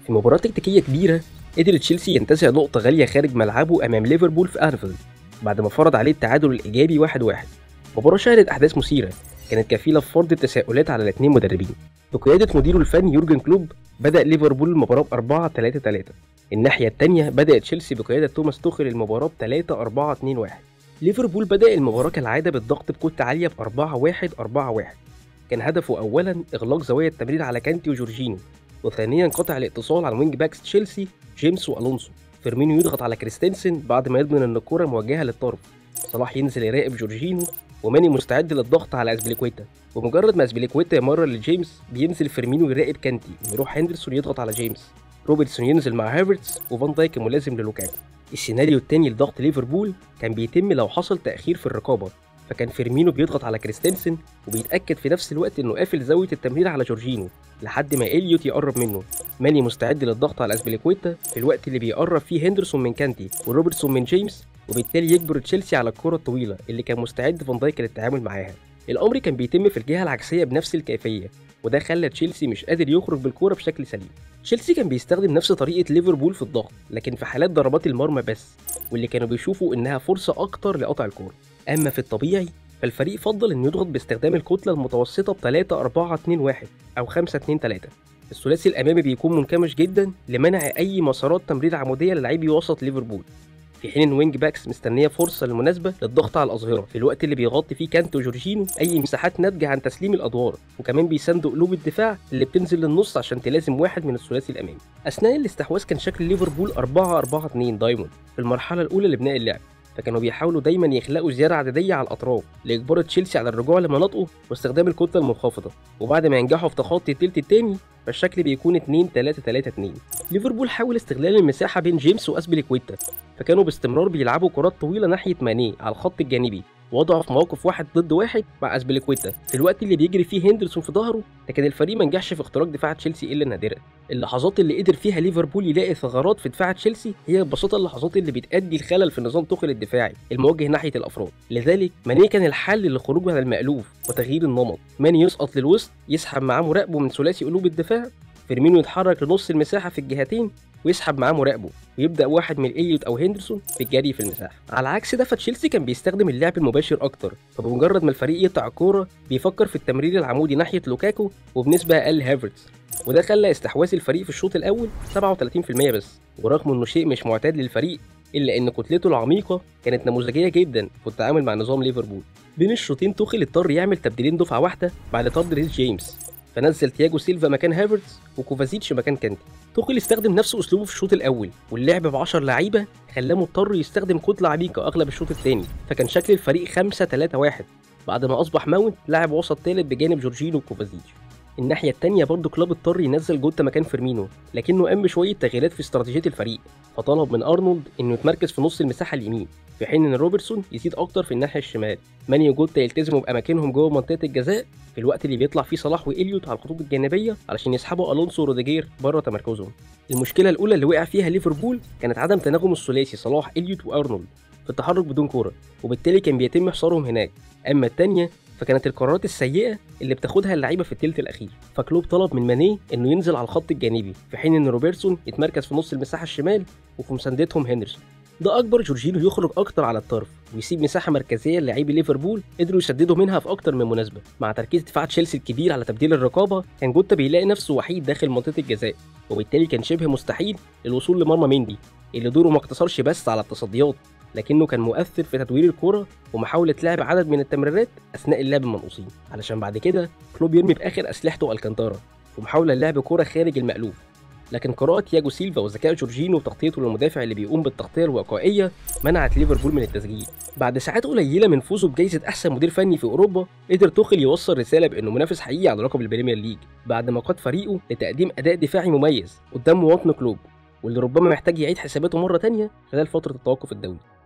في مباراة تكتيكية كبيرة قدر تشيلسي ينتزع نقطة غالية خارج ملعبه أمام ليفربول في أنفيلد بعد ما فرض عليه التعادل الإيجابي 1-1 مباراة شهدت أحداث مثيرة كانت كفيلة بفرض التساؤلات على الاثنين مدربين بقيادة مديره الفني يورجن كلوب بدأ ليفربول المباراة ب 4 3 3 الناحية التانية بدأت تشيلسي بقيادة توماس توخل المباراة ب 3 4 2 1 ليفربول بدأ المباراة كالعادة بالضغط بكتة عالية ب 4 1 4 1 كان هدفه أولا إغلاق زوايا التمرير على كانتي وجورجينو وثانيا قطع الاتصال عن وينج باكس تشيلسي جيمس والونسو فيرمينو يضغط على كريستنسن بعد ما يضمن ان الكرة موجهة للطرف صلاح ينزل يراقب جورجينو وماني مستعد للضغط على اسبليكويتا بمجرد ما اسبليكويتا يمرر لجيمس بينزل فيرمينو يراقب كانتي ويروح هندرسون يضغط على جيمس روبرتسون ينزل مع هافرتس وفان دايك ملازم للوكاكو السيناريو التاني لضغط ليفربول كان بيتم لو حصل تأخير في الرقابة فكان فيرمينو بيضغط على كريستنسن وبيتأكد في نفس الوقت انه قافل زاوية التمرير على جورجينو لحد ما إليوت يقرب منه ماني مستعد للضغط على اسبليكويتا في الوقت اللي بيقرب فيه هندرسون من كانتي وروبرتسون من جيمس وبالتالي يجبر تشيلسي على الكرة الطويلة اللي كان مستعد فان دايك للتعامل معاها الأمر كان بيتم في الجهة العكسية بنفس الكيفية وده خلى تشيلسي مش قادر يخرج بالكرة بشكل سليم تشيلسي كان بيستخدم نفس طريقة ليفربول في الضغط لكن في حالات ضربات المرمى بس واللي كانوا بيشوفوا إنها فرصة أكتر لقطع الكرة أما في الطبيعي فالفريق فضل إنه يضغط باستخدام الكتلة المتوسطة ب 3 4 2 1 أو 5 2 3 الثلاثي الأمامي بيكون منكمش جدا لمنع أي مسارات تمرير عمودية للاعبي وسط ليفربول في حين ان وينج باكس مستنيه فرصه المناسبه للضغط على الاظهره في الوقت اللي بيغطي فيه كانت وجورجينو اي مساحات ناتجه عن تسليم الادوار وكمان بيساندوا قلوب الدفاع اللي بتنزل للنص عشان تلازم واحد من الثلاثي الامامي اثناء الاستحواذ كان شكل ليفربول 4 4 2 دايموند في المرحله الاولى لبناء اللعب فكانوا بيحاولوا دايما يخلقوا زياده عدديه على الاطراف لاجبار تشيلسي على الرجوع لمناطقه واستخدام الكتله المنخفضه وبعد ما ينجحوا في تخطي التلت التاني فالشكل بيكون 2 3 3 2 ليفربول حاول استغلال المساحه بين جيمس واسبليكويتا فكانوا باستمرار بيلعبوا كرات طويله ناحيه ماني على الخط الجانبي وضعوا في موقف واحد ضد واحد مع اسبليكويتا في الوقت اللي بيجري فيه هندرسون في ظهره لكن الفريق ما نجحش في اختراق دفاع تشيلسي الا نادرا اللحظات اللي قدر فيها ليفربول يلاقي ثغرات في دفاع تشيلسي هي ببساطه اللحظات اللي بتأدي الخلل في نظام توخل الدفاعي الموجه ناحيه الافراد لذلك ماني كان الحل للخروج من المألوف وتغيير النمط ماني يسقط للوسط يسحب معاه مراقبه من ثلاثي قلوب الدفاع فيرمينو يتحرك لنص المساحه في الجهتين ويسحب معاه مراقبه ويبدا واحد من اليوت او هندرسون في الجري في المساحه على عكس ده فتشيلسي كان بيستخدم اللعب المباشر اكتر فبمجرد ما الفريق يقطع الكوره بيفكر في التمرير العمودي ناحيه لوكاكو وبنسبه اقل هافرتز وده خلى استحواذ الفريق في الشوط الاول 37% بس ورغم انه شيء مش معتاد للفريق الا ان كتلته العميقه كانت نموذجيه جدا في التعامل مع نظام ليفربول بين الشوطين توخل اضطر يعمل تبديلين دفعه واحده بعد طرد ريس جيمس فنزل تياجو سيلفا مكان هافرتز وكوفازيتش مكان كانتي توخيل استخدم نفس اسلوبه في الشوط الاول واللعب ب 10 لعيبه خلاه مضطر يستخدم كتله عميقه اغلب الشوط الثاني فكان شكل الفريق 5 3 1 بعد ما اصبح ماونت لاعب وسط ثالث بجانب جورجينو وكوفازيتش الناحيه الثانيه برضه كلوب اضطر ينزل جوتا مكان فيرمينو لكنه قام بشويه تغييرات في استراتيجيه الفريق فطلب من ارنولد انه يتمركز في نص المساحه اليمين في حين ان روبرتسون يزيد اكتر في الناحيه الشمال ماني وجوتا يلتزموا باماكنهم جوه منطقه الجزاء في الوقت اللي بيطلع فيه صلاح واليوت على الخطوط الجانبيه علشان يسحبوا الونسو وروديجير بره تمركزهم المشكله الاولى اللي وقع فيها ليفربول كانت عدم تناغم الثلاثي صلاح اليوت وارنولد في التحرك بدون كوره وبالتالي كان بيتم حصارهم هناك اما الثانيه فكانت القرارات السيئه اللي بتاخدها اللعيبه في الثلث الاخير فكلوب طلب من ماني انه ينزل على الخط الجانبي في حين ان روبرتسون يتمركز في نص المساحه الشمال وفي مساندتهم هندرسون ده اكبر جورجينو يخرج اكتر على الطرف ويسيب مساحه مركزيه للاعبي ليفربول قدروا يسددوا منها في اكتر من مناسبه مع تركيز دفاع تشيلسي الكبير على تبديل الرقابه كان جوتا بيلاقي نفسه وحيد داخل منطقه الجزاء وبالتالي كان شبه مستحيل الوصول لمرمى ميندي اللي دوره ما اقتصرش بس على التصديات لكنه كان مؤثر في تدوير الكرة ومحاولة لعب عدد من التمريرات أثناء اللعب المنقوصين علشان بعد كده كلوب يرمي بآخر أسلحته الكانتارا ومحاولة لعب كرة خارج المألوف لكن قراءة تياجو سيلفا وذكاء جورجينو وتغطيته للمدافع اللي بيقوم بالتغطية الوقائية منعت ليفربول من التسجيل. بعد ساعات قليلة من فوزه بجائزة أحسن مدير فني في أوروبا، قدر توخل يوصل رسالة بأنه منافس حقيقي على لقب البريمير ليج، بعد ما قاد فريقه لتقديم أداء دفاعي مميز قدام مواطن كلوب، واللي ربما محتاج يعيد حساباته مرة تانية خلال فترة التوقف الدولي.